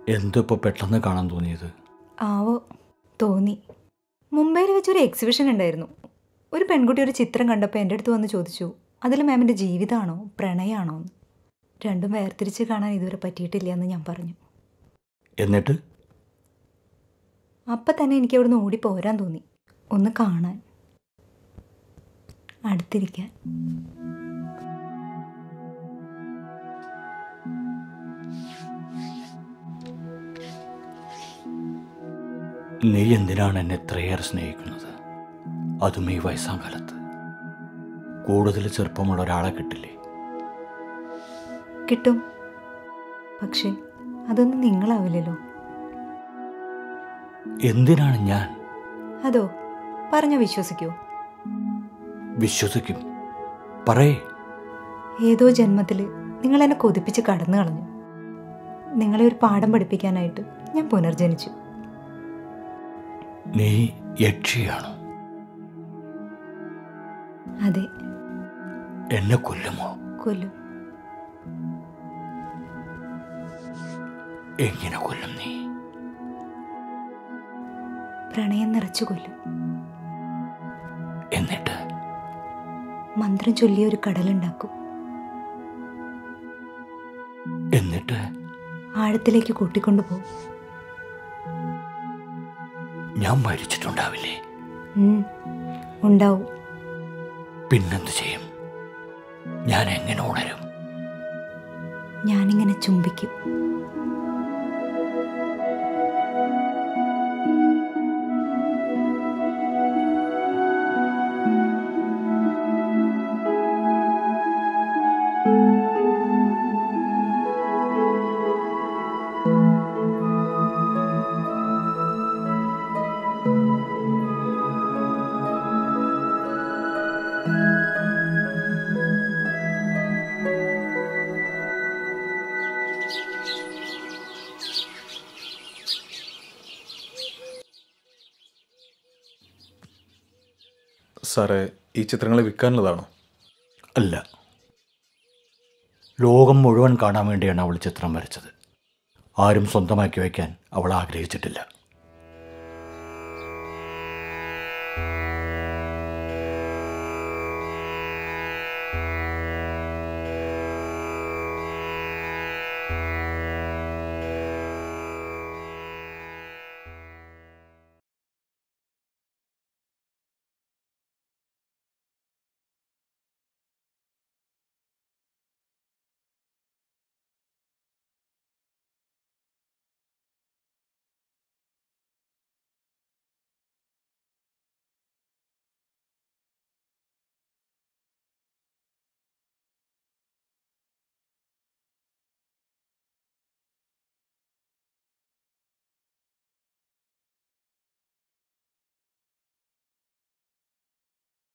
എന്തിപ്പോൾ പെട്ടെന്ന് കാണാൻ തോന്നിയത് ആവോ തോന്നി മുംബൈയിൽ വെച്ചൊരു എക്സിബിഷൻ ഉണ്ടായിരുന്നു ഒരു പെൺകുട്ടി ഒരു ചിത്രം കണ്ടപ്പോൾ എൻ്റെ അടുത്ത് വന്ന് ചോദിച്ചു അതിൽ മാമിൻ്റെ ജീവിതമാണോ പ്രണയമാണോ എന്ന് രണ്ടും വേർതിരിച്ച് കാണാൻ ഇതുവരെ പറ്റിയിട്ടില്ല എന്ന് ഞാൻ പറഞ്ഞു എന്നിട്ട് അപ്പം തന്നെ എനിക്ക് അവിടുന്ന് ഓടി പോരാൻ തോന്നി ഒന്ന് കാണാൻ അടുത്തിരിക്കാൻ നീ എന്തിനാണ് എന്നെ ഇത്രയേറെ സ്നേഹിക്കുന്നത് അതും ഈ വയസ്സാം കാലത്ത് കൂടുതൽ ചെറുപ്പമുള്ള ഒരാളെ കിട്ടില്ലേ കിട്ടും പക്ഷേ അതൊന്നും നിങ്ങളാവില്ലല്ലോ എന്തിനാണ് ഞാൻ അതോ പറഞ്ഞ വിശ്വസിക്കൂ വിശ്വസിക്കും പറയേ ഏതോ ജന്മത്തിൽ നിങ്ങൾ എന്നെ കൊതിപ്പിച്ച് കടന്നു കളഞ്ഞു നിങ്ങളെ ഒരു പാഠം പഠിപ്പിക്കാനായിട്ട് ഞാൻ പുനർജനിച്ചു നീ യക്ഷിയാണോ അതെ എന്നെ കൊല്ലുമോ കൊല്ലും എങ്ങനെ കൊല്ലും നീ പ്രണയം നിറച്ചു കൊല്ലും എന്നിട്ട് മന്ത്രം ചൊല്ലിയ ഒരു കടലുണ്ടാക്കും എന്നിട്ട് ആഴത്തിലേക്ക് കൂട്ടിക്കൊണ്ടു പോകും ഞാൻ മരിച്ചിട്ടുണ്ടാവില്ലേ ഉം, ഉണ്ടാവും പിന്നെന്ത് ചെയ്യും ഞാൻ എങ്ങനെ ഉണരും ഞാനിങ്ങനെ ചുംബിക്കും സാറേ ഈ ചിത്രങ്ങൾ വിൽക്കാനുള്ളതാണോ അല്ല ലോകം മുഴുവൻ കാണാൻ വേണ്ടിയാണ് അവൾ ചിത്രം വരച്ചത് ആരും സ്വന്തമാക്കി വയ്ക്കാൻ അവൾ ആഗ്രഹിച്ചിട്ടില്ല